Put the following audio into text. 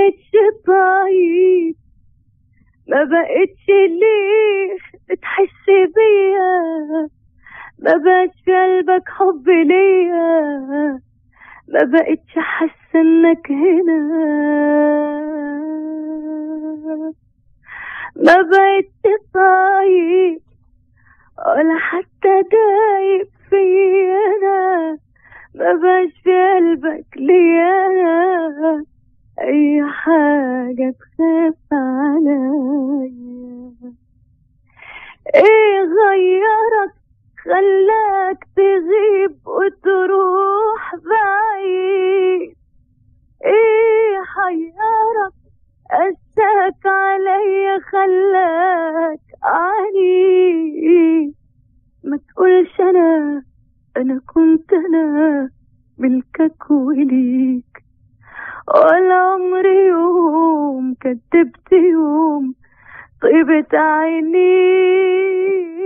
بقتش طيب ما بقتش ليه بتحس بيا ما بقتش في قلبك حب ليا ما بقتش حاسه انك هنا ما بقتش طيب ولا حتى دايب فيا انا ما بقاش في قلبك ليا اي حاجة تخاف عليا ايه غيرك خلاك تغيب وتروح بعيد ايه حيرك قساك عليا خلاك عنيد ما تقولش انا انا كنت انا ملكك وليك ولا عمري يوم كدبت يوم طيبة عينيك